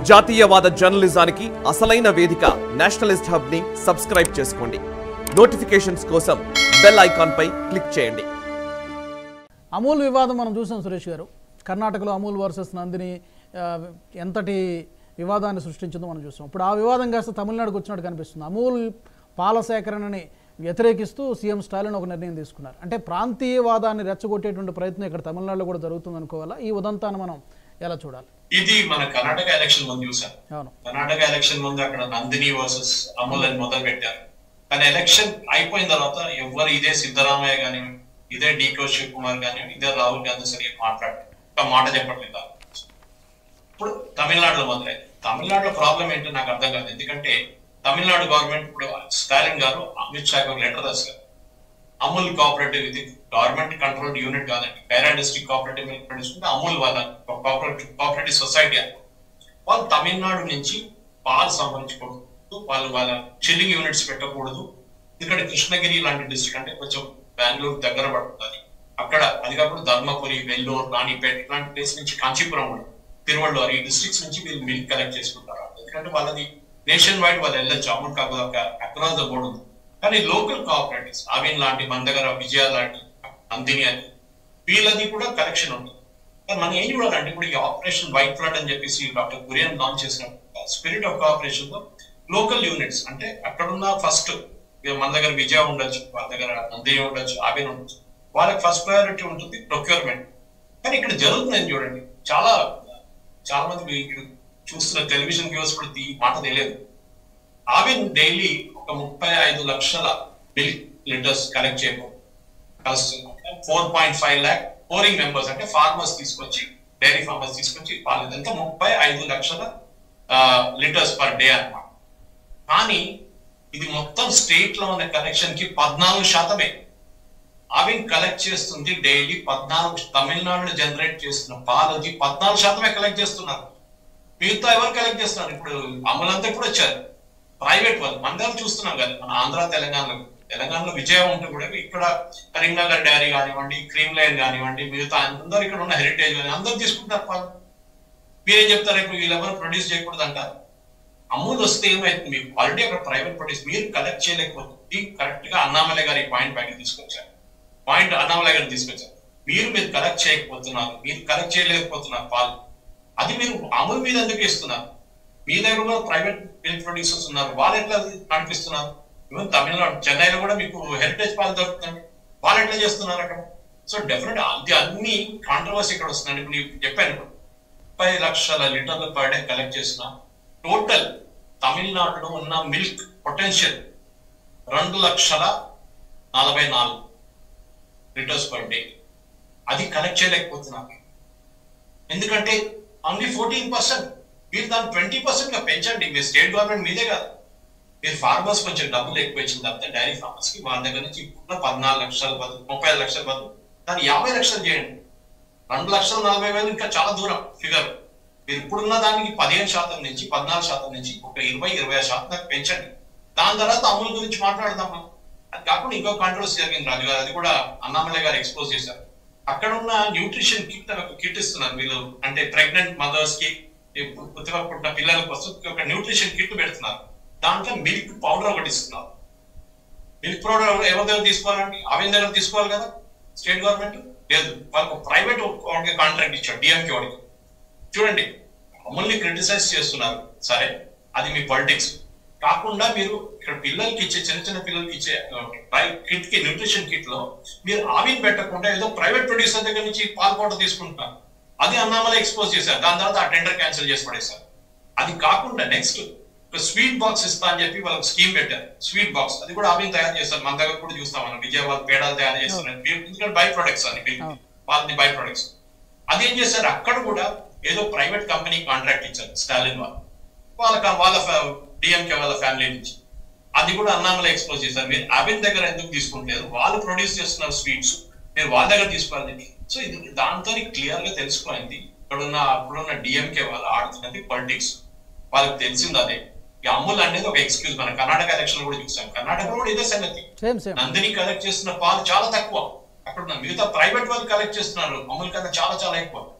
జాతీయవాద జర్నలిజానికి అసలైన వేదిక నేషనలిస్ట్ హబ్ ని సబ్స్క్రైబ్ చేసుకోండి నోటిఫికేషన్స్ కోసం బెల్ ఐకాన్ పై క్లిక్ చేయండి అమూల్ వివాదం మనం చూసాం సురేష్ గారు కర్ణాటకలో అమూల్ వర్సెస్ నందిని ఆ, ఎంతటి వివాదాన్ని సృష్టించిందో మనం చూసాం ఇప్పుడు ఆ వివాదం కాస్త తమిళనాడుకు వచ్చినట్టు కనిపిస్తుంది అమూల్ పాల సేకరణని వ్యతిరేకిస్తూ సీఎం స్టాలిన్ ఒక నిర్ణయం తీసుకున్నారు అంటే ప్రాంతీయవాదాన్ని రెచ్చగొట్టేటువంటి ప్రయత్నం ఇక్కడ తమిళనాడులో కూడా జరుగుతుంది అనుకోవాలా ఈ ఉదంతాన్ని మనం ఎలా చూడాలి ఇది మన కర్ణాటక ఎలక్షన్ ముందు చూసాం అవును కర్ణాటక ఎలక్షన్ ముందు అక్కడ నందిని వర్సెస్ అమూల్ అని మొదలు పెట్టారు కానీ ఎలక్షన్ అయిపోయిన తర్వాత ఎవరు ఇదే సిద్ధరామయ్య గాని ఇదే డికో శివకుమార్ గాని ఇదే రాహుల్ గాంధీ సరిగ్గా మాట్లాడారు ఒక మాట చెప్పట్లేదు ఇప్పుడు తమిళనాడులో మొదలైంది తమిళనాడులో ప్రాబ్లం ఏంటో నాకు అర్థం కాదు ఎందుకంటే తమిళనాడు గవర్నమెంట్ ఇప్పుడు స్టాలిన్ గారు అమిత్ షా గారు లెటర్ రాశారు అమూల్ కోఆపరేటివ్ ఇది గవర్నమెంట్ కంట్రోల్ యూనిట్ కాదండి పేరా district cooperative milk produce Amul వాళ్ళ కోఆపరేటివ్ కోఆపరేటివ్ సొసైటీ అని వాళ్ళు తమిళనాడు నుంచి పాలు సంభరించకూడదు వాళ్ళు వాళ్ళ చిల్లింగ్ యూనిట్స్ పెట్టకూడదు ఎందుకంటే కృష్ణగిరి లాంటి డిస్ట్రిక్ట్ అంటే కొంచెం బెంగళూరు దగ్గర పడుతుంది అక్కడ అది కాకుండా ధర్మపురి వెల్లూరు రాణిపేట ఇలాంటి ప్లేస్ నుంచి కాంచీపురం కూడా తిరువళ్ళూరు ఈ డిస్ట్రిక్ట్స్ నుంచి వీళ్ళు మిల్క్ కలెక్ట్ చేసుకుంటారు ఎందుకంటే వాళ్ళది నేషన్ వైడ్ వాళ్ళు వెళ్ళొచ్చు అమూల్ కాకుండా అక్రాస్ ద బోర్డు ఉంది కానీ లోకల్ కోఆపరేటివ్స్ అవిన్ లాంటి మన దగ్గర విజయ లాంటి నందిని అని వీళ్ళది కూడా కలెక్షన్ ఉంటుంది కానీ మనం ఏం చూడాలంటే ఇప్పుడు ఈ ఆపరేషన్ వైట్ ఫ్లడ్ అని చెప్పేసి డాక్టర్ కురియన్ లాంచ్ చేసిన స్పిరిట్ ఆఫ్ కోఆపరేషన్ లో లోకల్ యూనిట్స్ అంటే అక్కడున్న ఫస్ట్ మన దగ్గర విజయ ఉండొచ్చు వాళ్ళ దగ్గర నందిని ఉండొచ్చు అవిన్ ఉండొచ్చు వాళ్ళకి ఫస్ట్ ప్రయారిటీ ఉంటుంది ప్రొక్యూర్మెంట్ కానీ ఇక్కడ జరుగుతుందని చూడండి చాలా చాలా మంది మీరు చూస్తున్న టెలివిజన్ వ్యూస్ కూడా ఈ మాట తెలియదు ఆవిన్ డైలీ ఒక ముప్పై ఐదు లక్షల మిల్క్ లీటర్స్ కలెక్ట్ చేయబోతుంది four point five lakh pouring members అంటే ఫార్మర్స్ తీసుకొచ్చి డైరీ ఫార్మర్స్ తీసుకొచ్చి పాలు ఎంత ముప్పై ఐదు లక్షల లీటర్స్ పర్ డే అన్నమాట కానీ ఇది మొత్తం స్టేట్ లో ఉన్న కలెక్షన్ కి పద్నాలుగు శాతమే అవి కలెక్ట్ చేస్తుంది డైలీ పద్నాలుగు తమిళనాడులో జనరేట్ చేస్తున్న పాలది పద్నాలుగు శాతమే కలెక్ట్ చేస్తున్నారు మిగతా ఎవరు కలెక్ట్ చేస్తున్నారు ఇప్పుడు అమలంతా ఇప్పుడు వచ్చారు ప్రైవేట్ వాళ్ళు మన దగ్గర చూస్తున్నాం కదా మన ఆంధ్ర తెలంగాణలో తెలంగాణలో విజయం ఉంటే కూడా ఇక్కడ కరీంనగర్ డైరీ కానివ్వండి క్రీమ్ లైన్ కానివ్వండి మిగతా అందరూ ఇక్కడ ఉన్న హెరిటేజ్ కానీ అందరూ తీసుకుంటారు పాలు మీరేం చెప్తారు ఇప్పుడు వీళ్ళెవరు ప్రొడ్యూస్ చేయకూడదు అంటారు అమూల్ వస్తే ఏమైతుంది మీకు ఆల్రెడీ అక్కడ ప్రైవేట్ ప్రొడ్యూస్ మీరు కలెక్ట్ చేయలేకపోతుంది కరెక్ట్ గా అన్నామలై గారి పాయింట్ బయటకు తీసుకొచ్చారు పాయింట్ అన్నామలై గారిని తీసుకొచ్చారు మీరు మీరు కలెక్ట్ చేయకపోతున్నారు మీరు కలెక్ట్ చేయలేకపోతున్నారు పాలు అది మీరు అమూల్ మీద ఎందుకు ఇస్తున్నారు మీ దగ్గర కూడా ప్రైవేట్ మిల్క్ ప్రొడ్యూసర్స్ ఉన్నారు వాళ్ళు ఎట్లా నడిపిస్తున్నారు ఈవెన్ తమిళనాడు చెన్నైలో కూడా మీకు హెరిటేజ్ పాలు దొరుకుతుంది వాళ్ళు ఎట్లా చేస్తున్నారు అక్కడ సో డెఫినెట్ అది అన్ని కాంట్రవర్సీ ఇక్కడ వస్తుందండి ఇప్పుడు నేను చెప్పాను ఇప్పుడు ముప్పై లక్షల లీటర్లు పర్ డే కలెక్ట్ చేసిన టోటల్ తమిళనాడులో ఉన్న మిల్క్ పొటెన్షియల్ రెండు లక్షల నలభై నాలుగు లీటర్స్ పర్ డే అది కలెక్ట్ చేయలేకపోతున్నారు ఎందుకంటే ఓన్లీ ఫోర్టీన్ పర్సెంట్ మీరు దాన్ని ట్వంటీ పర్సెంట్ గా పెంచండి మీ స్టేట్ గవర్నమెంట్ మీదే కాదు మీరు ఫార్మర్స్ కొంచెం డబ్బులు ఎక్కువ ఇచ్చిన తర్వాత డైరీ ఫార్మర్స్ కి వాళ్ళ దగ్గర నుంచి ఇప్పుడు పద్నాలుగు లక్షల బదులు ముప్పై ఐదు లక్షల బదులు దాన్ని యాభై లక్షలు చేయండి రెండు లక్షల నలభై వేలు ఇంకా చాలా దూరం ఫిగర్ మీరు ఇప్పుడున్న దానికి పదిహేను శాతం నుంచి పద్నాలుగు శాతం నుంచి ఒక ఇరవై ఇరవై ఐదు శాతం దాకా పెంచండి దాని తర్వాత అమలు గురించి మాట్లాడదాం మనం అది కాకుండా ఇంకో కాంట్రవర్సీ జరిగింది రాజు గారు అది కూడా అన్నామలై గారు ఎక్స్పోజ్ చేశారు అక్కడ ఉన్న న్యూట్రిషన్ కిట్ అని ఒక కిట్ ఇస్తున్నారు వీళ్ళు అంటే ప్రెగ్నెంట్ మదర్స్ కి కొత్తగా పుట్టిన పిల్లల కోసం ఒక న్యూట్రిషన్ కిట్ పెడుతున్నారు దాంట్లో మిల్క్ పౌడర్ ఒకటి ఇస్తున్నారు మిల్క్ పౌడర్ ఎవరి దగ్గర తీసుకోవాలండి అవిన దగ్గర తీసుకోవాలి కదా స్టేట్ గవర్నమెంట్ లేదు వాళ్ళకు ప్రైవేట్ వాడికి కాంట్రాక్ట్ ఇచ్చాడు డిఎంకే వాడికి చూడండి మమ్మల్ని క్రిటిసైజ్ చేస్తున్నారు సరే అది మీ పాలిటిక్స్ కాకుండా మీరు ఇక్కడ పిల్లలకి ఇచ్చే చిన్న చిన్న పిల్లలకి ఇచ్చే కిట్ కి న్యూట్రిషన్ కిట్ లో మీరు ఆవిన్ పెట్టకుండా ఏదో ప్రైవేట్ ప్రొడ్యూసర్ దగ్గర నుంచి పాల్ పౌడర్ తీసుకుంటున్నారు అది అన్నామలే ఎక్స్పోజ్ చేశారు దాని తర్వాత ఆ టెండర్ క్యాన్సిల్ చేసి పడేశారు అది కాకుండా నెక్స్ట్ ఒక స్వీట్ బాక్స్ ఇస్తా అని చెప్పి వాళ్ళకి స్కీమ్ పెట్టారు స్వీట్ బాక్స్ అది కూడా ఆవిన్ తయారు చేస్తారు మన దగ్గర కూడా చూస్తాం మనం విజయవాడ పేడాలు తయారు చేస్తున్నారు ఎందుకంటే బై ప్రొడక్ట్స్ అని వాళ్ళది బై ప్రొడక్ట్స్ అది ఏం చేశారు అక్కడ కూడా ఏదో ప్రైవేట్ కంపెనీ కాంట్రాక్ట్ ఇచ్చారు స్టాలిన్ వాళ్ళు వాళ్ళకి వాళ్ళ డిఎంకే వాళ్ళ ఫ్యామిలీ నుంచి అది కూడా అన్నామలే ఎక్స్పోజ్ చేశారు మీరు అవిన్ దగ్గర ఎందుకు తీసుకుంటారు వాళ్ళు ప్రొడ్యూస్ చేస్తున్నారు స్వీట్స్ మీరు వాళ్ళ దగ్గర తీసుకోవాలి సో ఇది దాంతో క్లియర్ గా తెలిసిపోయింది ఇక్కడున్న అప్పుడున్న డిఎంకే వాళ్ళు ఆడుతున్నది పాలిటిక్స్ వాళ్ళకి తెలిసింది అదే ఈ అమూల్ అనేది ఒక ఎక్స్క్యూజ్ మన కర్ణాటక ఎలక్షన్ కూడా చూసాం కర్ణాటక కూడా ఇదే సంగతి సేమ్ సేమ్ నందిని కలెక్ట్ చేస్తున్న పాలు చాలా తక్కువ అక్కడ ఉన్న మిగతా ప్రైవేట్ వాళ్ళు కలెక్ట్ చేస్తున్నారు అమూల్ కన్నా చాలా చాలా ఎక్కువ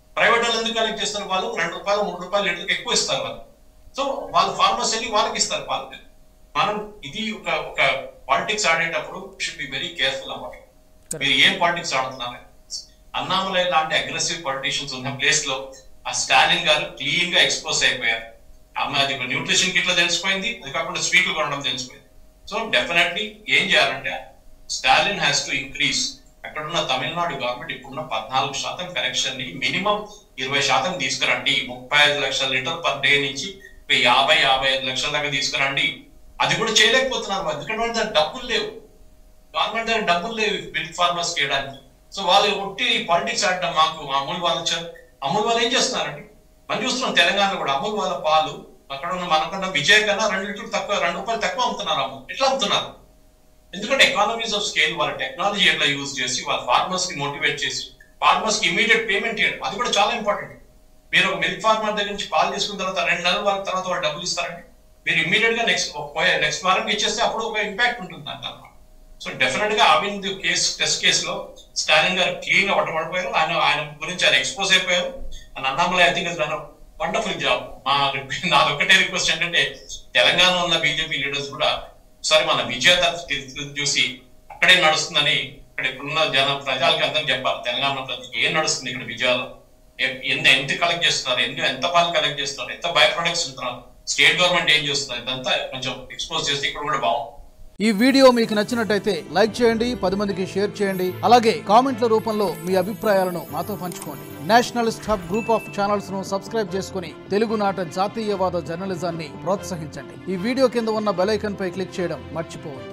ప్రైవేట్ వాళ్ళు ఎందుకు కలెక్ట్ చేస్తారు వాళ్ళు రెండు రూపాయలు మూడు రూపాయలు లీటర్కి ఎక్కువ ఇస్తారు వాళ్ళు సో వాళ్ళు ఫార్మర్స్ వెళ్ళి వాళ్ళకి ఇస్తారు పాలు మనం ఇది ఒక ఒక పాలిటిక్స్ ఆడేటప్పుడు షుడ్ బి వెరీ కేర్ఫుల్ అన్నమాట మీరు ఏం పాలిటిక్స్ ఆడుతున్నారు అన్నామలై లాంటి అగ్రెసివ్ పొలిటీషియన్స్ ఉన్న ప్లేస్ లో ఆ స్టాలిన్ గారు క్లీన్ గా ఎక్స్పోజ్ అయిపోయారు అమ్మ అది న్యూట్రిషన్ కిట్లా తెలిసిపోయింది అది కాకుండా స్వీట్లు కొనడం తెలిసిపోయింది సో డెఫినెట్లీ ఏం చేయాలంటే స్టాలిన్ హ్యాస్ టు ఇంక్రీజ్ అక్కడున్న తమిళనాడు గవర్నమెంట్ ఇప్పుడున్న పద్నాలుగు శాతం కనెక్షన్ ని మినిమం ఇరవై శాతం తీసుకురండి ముప్పై ఐదు లక్షల లీటర్ పర్ డే నుంచి ఒక యాభై యాభై ఐదు లక్షల దాకా తీసుకురండి అది కూడా చేయలేకపోతున్నారు ఎందుకంటే వాళ్ళ దగ్గర డబ్బులు లేవు గవర్నమెంట్ దగ్గర డబ్బులు లేవు మిల్క్ ఫార్మర్స్ చేయడానికి సో వాళ్ళు ఒట్టి పాలిటిక్స్ ఆడటం మాకు అమూల్ వాళ్ళు వచ్చారు అమూల్ వాళ్ళు ఏం చేస్తున్నారండి మనం చూస్తున్నాం తెలంగాణ కూడా అమూల్ వాళ్ళ పాలు అక్కడ ఉన్న మనకన్నా విజయ్ కన్నా రెండు లీటర్లు తక్కువ రెండు రూపాయలు తక్కువ అమ్ముతున్నారు అమూల్ ఎట్లా అమ్ముతున్నారు ఎందుకంటే ఎకానమీస్ ఆఫ్ స్కేల్ వాళ్ళ టెక్నాలజీ ఎట్లా యూజ్ చేసి వాళ్ళ ఫార్మర్స్ కి మోటివేట్ చేసి ఫార్మర్స్ కి ఇమీడియట్ పేమెంట్ చేయడం అది కూడా చాలా ఇంపార్టెంట్ మీరు ఒక మిల్క్ ఫార్మర్ దగ్గర నుంచి పాలు తీసుకున్న తర్వాత రెండు నెలల వరకు తర్వాత వాళ్ళు డబ్బులు ఇస్తారండి మీరు ఇమీడియట్ గా నెక్స్ట్ నెక్స్ట్ వారం ఇచ్చేస్తే అప్పుడు ఒక ఇంపాక్ట్ ఉంటుంది దాని అన్నమాట సో డెఫినెట్ గా అరవింద్ కేసు టెస్ట్ కేసులో స్టాలిన్ గారు క్లీన్ గా పట్టబడిపోయారు ఆయన ఆయన గురించి ఆయన ఎక్స్పోజ్ అయిపోయారు and Annamalai I think wonderful job మా నాది ఒక్కటే రిక్వెస్ట్ ఏంటంటే తెలంగాణ ఉన్న బీజేపీ లీడర్స్ కూడా ఒకసారి మన విజేత చూసి అక్కడే నడుస్తుందని ఇక్కడ ఇప్పుడున్న జన ప్రజలకి అందరం చెప్పాలి తెలంగాణ ప్రజలకు ఏం నడుస్తుంది ఇక్కడ విజయాలు ఏ- ఎంత ఎంత కలెక్ట్ చేస్తున్నారు ఎన్ని ఎంత పాలు కలెక్ట్ చేస్తున్నారు ఎంత బై ప్రొడక్ట్స్ ఉంటున్నారు స్టేట్ గవర్నమెంట్ ఏం చేస్తున్నారు ఇదంతా కొంచెం ఎక్స్పోజ్ చేస్తే ఇక్కడ కూడా బాగుంది ఈ వీడియో మీకు నచ్చినట్టయితే లైక్ చేయండి పది మందికి షేర్ చేయండి అలాగే కామెంట్ల రూపంలో మీ అభిప్రాయాలను మాతో పంచుకోండి nationalist hub group of channels ను సబ్స్క్రైబ్ చేసుకుని తెలుగునాట జాతీయవాద జర్నలిజాన్ని ప్రోత్సహించండి ఈ వీడియో కింద ఉన్న బెల్ ఐకాన్ పై క్లిక్ చేయడం మర్చిపోవద్దు